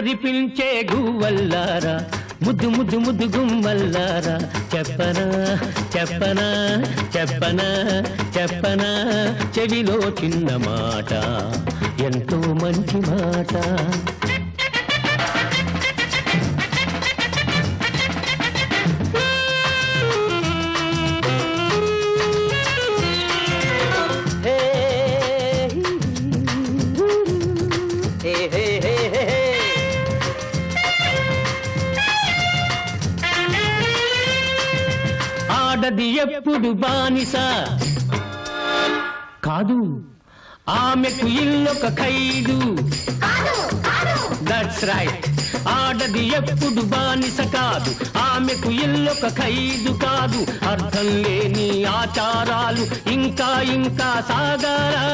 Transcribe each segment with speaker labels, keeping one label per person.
Speaker 1: మురిపించే గువ్వల్లారా ముద్దు ముద్దు ముద్దు గుమ్మల్లారా చెప్పనా చెప్పనా చెప్పనా చెప్పనా చెవిలో చిన్న మాట ఎంతో మంచి మాట ఆడది ఎప్పుడు బానిస కాదు ఆమెకు ఇల్లొక ఖైదు దట్స్ రైట్ ఆడది ఎప్పుడు బానిస కాదు ఆమెకు ఇల్లొక ఖైదు కాదు అర్థం లేని ఆచారాలు ఇంకా ఇంకా సాగారా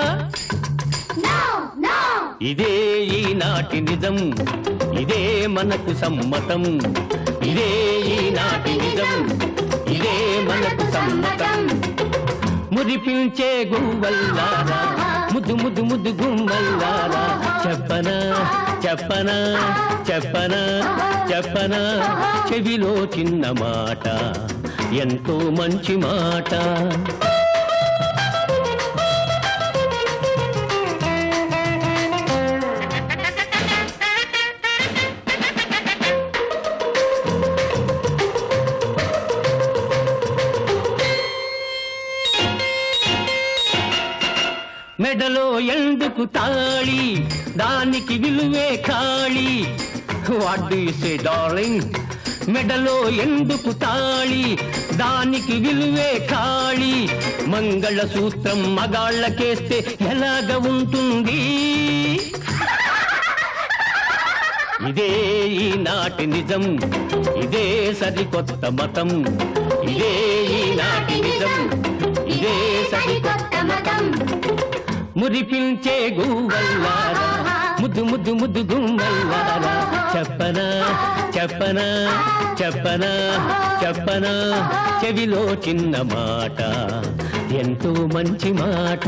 Speaker 1: ఇదే ఈనాటి నిజం ఇదే మనకు సమ్మతం ఇదే ఈనాటి నిజం ఇదే మనకు సమ్మతం మురిపించే గువ్వల్లారా ముద్దు ముద్దు ముద్దు గుమ్మల్లారా చెప్పనా చెప్పనా చెప్పనా చెప్పనా చెవిలో చిన్న మాట ఎంతో మంచి మాట మెడలో ఎందుకు తాళి దానికి విలువే ఖాళీ what do you say darling మెడలో ఎందుకు తాళి దానికి విలువే ఖాళీ మంగళ సూత్రం మగాళ్ళకేస్తే ఎలాగ ఉంటుంది ఇదే ఈనాటి నిజం ఇదే సరికొత్త మతం ఇదే ఈనాటి నిజం ఇదే సరికొత్త మతం మురిపించే గువ్వల్లారా ముద్దు ముద్దు ముద్దు గుమ్మల్లారా చెప్పనా చెప్పనా చెప్పనా చెప్పనా చెవిలో చిన్న మాట ఎంతో మంచి మాట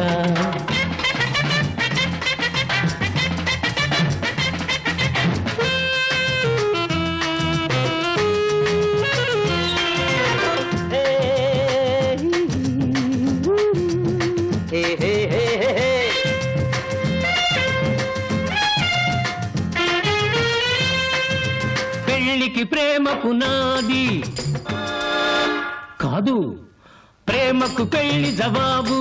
Speaker 1: పెళ్లికి ప్రేమ పునాది కాదు ప్రేమకు పెళ్లి జవాబు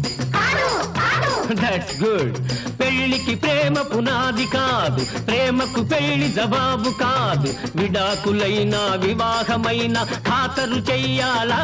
Speaker 1: దట్స్ గుడ్ పెళ్లికి ప్రేమ పునాది కాదు ప్రేమకు పెళ్లి జవాబు కాదు విడాకులైన వివాహమైన ఖాతరు చెయ్యాలా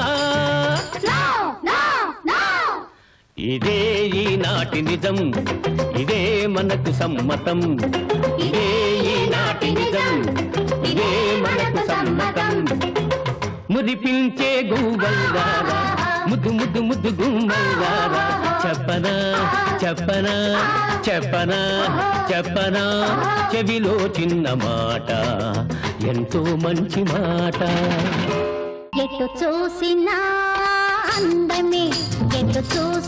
Speaker 1: ఇదే ఈనాటి నిజం ఇదే మనకు సమ్మతం ఇదే ఈనాటి నిజం ఇదే మనకు సమ్మతం మురిపించే గువ్వల్లారా ముద్దు ముద్దు ముద్దు గుమ్మల్లారా చెప్పనా చెప్పనా చెప్పనా చెప్పనా చెవిలో చిన్న మాట ఎంతో మంచి మాట
Speaker 2: ఎటు చూసినా అందమే ఎటు చూసినా